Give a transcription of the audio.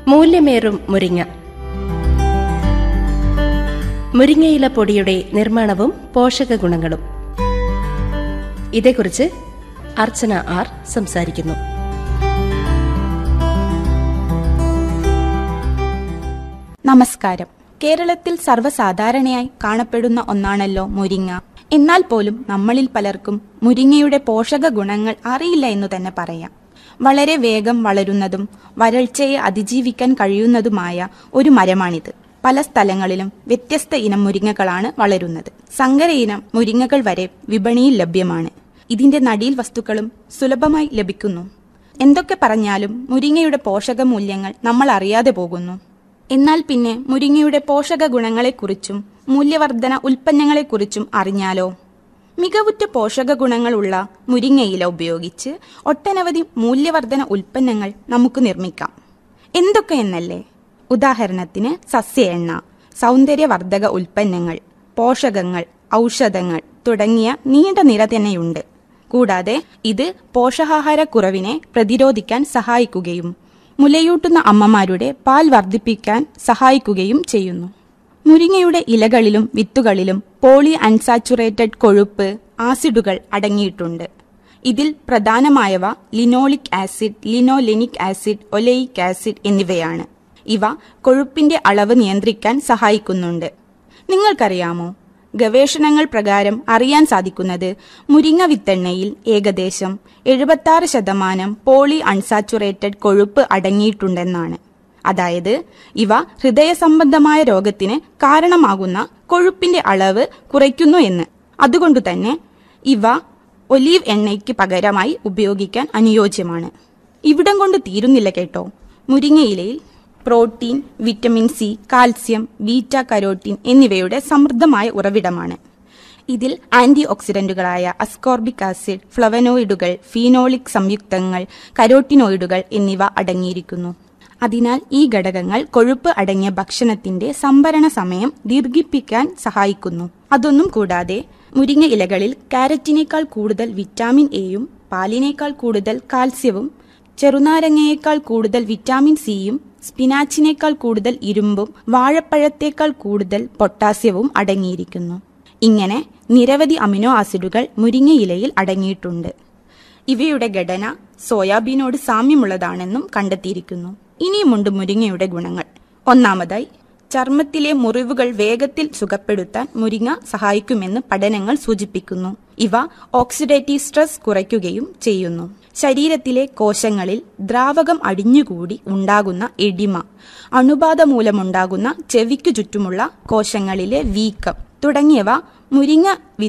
മൂല്യമേറും മുരിങ്ങ മുരിങ്ങയില പൊടിയുടെ നിർമ്മാണവും പോഷക ഗുണങ്ങളും ഇതേക്കുറിച്ച് അർച്ചന ആർ സംസാരിക്കുന്നു നമസ്കാരം കേരളത്തിൽ സർവ്വസാധാരണയായി കാണപ്പെടുന്ന ഒന്നാണല്ലോ മുരിങ്ങ എന്നാൽ പോലും നമ്മളിൽ പലർക്കും മുരിങ്ങയുടെ പോഷക ഗുണങ്ങൾ അറിയില്ല എന്ന് തന്നെ പറയാം വളരെ വേഗം വളരുന്നതും വരൾച്ചയെ അതിജീവിക്കാൻ കഴിയുന്നതുമായ ഒരു മരമാണിത് പല സ്ഥലങ്ങളിലും വ്യത്യസ്ത ഇനം മുരിങ്ങകളാണ് വളരുന്നത് സങ്കര ഇനം മുരിങ്ങകൾ വരെ വിപണിയിൽ ലഭ്യമാണ് ഇതിന്റെ നടീൽ വസ്തുക്കളും സുലഭമായി ലഭിക്കുന്നു എന്തൊക്കെ പറഞ്ഞാലും മുരിങ്ങയുടെ പോഷക മൂല്യങ്ങൾ നമ്മൾ അറിയാതെ പോകുന്നു എന്നാൽ പിന്നെ മുരിങ്ങയുടെ പോഷക ഗുണങ്ങളെക്കുറിച്ചും മൂല്യവർധന ഉൽപ്പന്നങ്ങളെക്കുറിച്ചും അറിഞ്ഞാലോ മികവുറ്റ പോഷക ഗുണങ്ങളുള്ള മുരിങ്ങയില ഉപയോഗിച്ച് ഒട്ടനവധി മൂല്യവർധന ഉൽപ്പന്നങ്ങൾ നമുക്ക് നിർമ്മിക്കാം എന്തൊക്കെ എന്നല്ലേ ഉദാഹരണത്തിന് സസ്യ എണ്ണ സൗന്ദര്യവർദ്ധക ഉൽപ്പന്നങ്ങൾ പോഷകങ്ങൾ ഔഷധങ്ങൾ തുടങ്ങിയ നീണ്ട നിര തന്നെയുണ്ട് കൂടാതെ ഇത് പോഷകാഹാരക്കുറവിനെ പ്രതിരോധിക്കാൻ സഹായിക്കുകയും മുലയൂട്ടുന്ന അമ്മമാരുടെ പാൽ വർദ്ധിപ്പിക്കാൻ സഹായിക്കുകയും ചെയ്യുന്നു മുരിങ്ങയുടെ ഇലകളിലും വിത്തുകളിലും പോളി അൺസാച്ചുറേറ്റഡ് കൊഴുപ്പ് ആസിഡുകൾ അടങ്ങിയിട്ടുണ്ട് ഇതിൽ പ്രധാനമായവ linoleic acid linolenic acid oleic acid എന്നിവയാണ് ഇവ കൊഴുപ്പിന്റെ അളവ് നിയന്ത്രിക്കാൻ സഹായിക്കുന്നുണ്ട് നിങ്ങൾക്കറിയാമോ ഗവേഷണങ്ങൾ പ്രകാരം അറിയാൻ സാധിക്കുന്നത് മുരിങ്ങ വിത്തെണ്ണയിൽ ഏകദേശം എഴുപത്തി ശതമാനം പോളി അൺസാച്ചുറേറ്റഡ് കൊഴുപ്പ് അടങ്ങിയിട്ടുണ്ടെന്നാണ് അതായത് ഇവ ഹൃദയ സംബന്ധമായ രോഗത്തിന് കാരണമാകുന്ന കൊഴുപ്പിന്റെ അളവ് കുറയ്ക്കുന്നു എന്ന് അതുകൊണ്ടു തന്നെ ഇവ ഒലീവ് എണ്ണയ്ക്ക് പകരമായി ഉപയോഗിക്കാൻ അനുയോജ്യമാണ് ഇവിടം കൊണ്ട് തീരുന്നില്ല കേട്ടോ മുരിങ്ങയിലയിൽ protein vitamin C calcium beta carotene എന്നിവയുടെ സമൃദ്ധമായ ഉറവിടമാണ് ഇതിൽ ആന്റി ഓക്സിഡന്റുകളായ അസ്കോർബിക് ആസിഡ് ഫ്ലവനോയിഡുകൾ ഫീനോളിക് സംയുക്തങ്ങൾ കരോട്ടിനോയിഡുകൾ എന്നിവ അടങ്ങിയിരിക്കുന്നു അതിനാൽ ഈ ഘടകങ്ങൾ കൊഴുപ്പ് അടങ്ങിയ ഭക്ഷണത്തിന്റെ സംഭരണ സമയം ദീർഘിപ്പിക്കാൻ സഹായിക്കുന്നു അതൊന്നും കൂടാതെ മുരിങ്ങ ഇലകളിൽ കാരറ്റിനേക്കാൾ കൂടുതൽ വിറ്റാമിൻ എയും പാലിനേക്കാൾ കൂടുതൽ കാൽസ്യവും ചെറുനാരങ്ങയേക്കാൾ കൂടുതൽ വിറ്റാമിൻ സിയും സ്പിനാച്ചിനേക്കാൾ കൂടുതൽ ഇരുമ്പും വാഴപ്പഴത്തേക്കാൾ കൂടുതൽ പൊട്ടാസ്യവും അടങ്ങിയിരിക്കുന്നു ഇങ്ങനെ നിരവധി അമിനോ ആസിഡുകൾ മുരിങ്ങയിലയിൽ അടങ്ങിയിട്ടുണ്ട് ഇവയുടെ ഘടന സോയാബീനോട് സാമ്യമുള്ളതാണെന്നും കണ്ടെത്തിയിരിക്കുന്നു ഇനിയുമുണ്ട് മുരിങ്ങയുടെ ഗുണങ്ങൾ ഒന്നാമതായി ചർമ്മത്തിലെ മുറിവുകൾ വേഗത്തിൽ സുഖപ്പെടുത്താൻ മുരിങ്ങ സഹായിക്കുമെന്ന് പഠനങ്ങൾ സൂചിപ്പിക്കുന്നു ഇവ ഓക്സിഡേറ്റീവ് സ്ട്രെസ് കുറയ്ക്കുകയും ചെയ്യുന്നു ശരീരത്തിലെ കോശങ്ങളിൽ ദ്രാവകം അടിഞ്ഞുകൂടി ഉണ്ടാകുന്ന എഡിമ അണുബാധ മൂലമുണ്ടാകുന്ന ചെവിക്കു ചുറ്റുമുള്ള കോശങ്ങളിലെ വീക്കം തുടങ്ങിയവ മുരിങ്ങ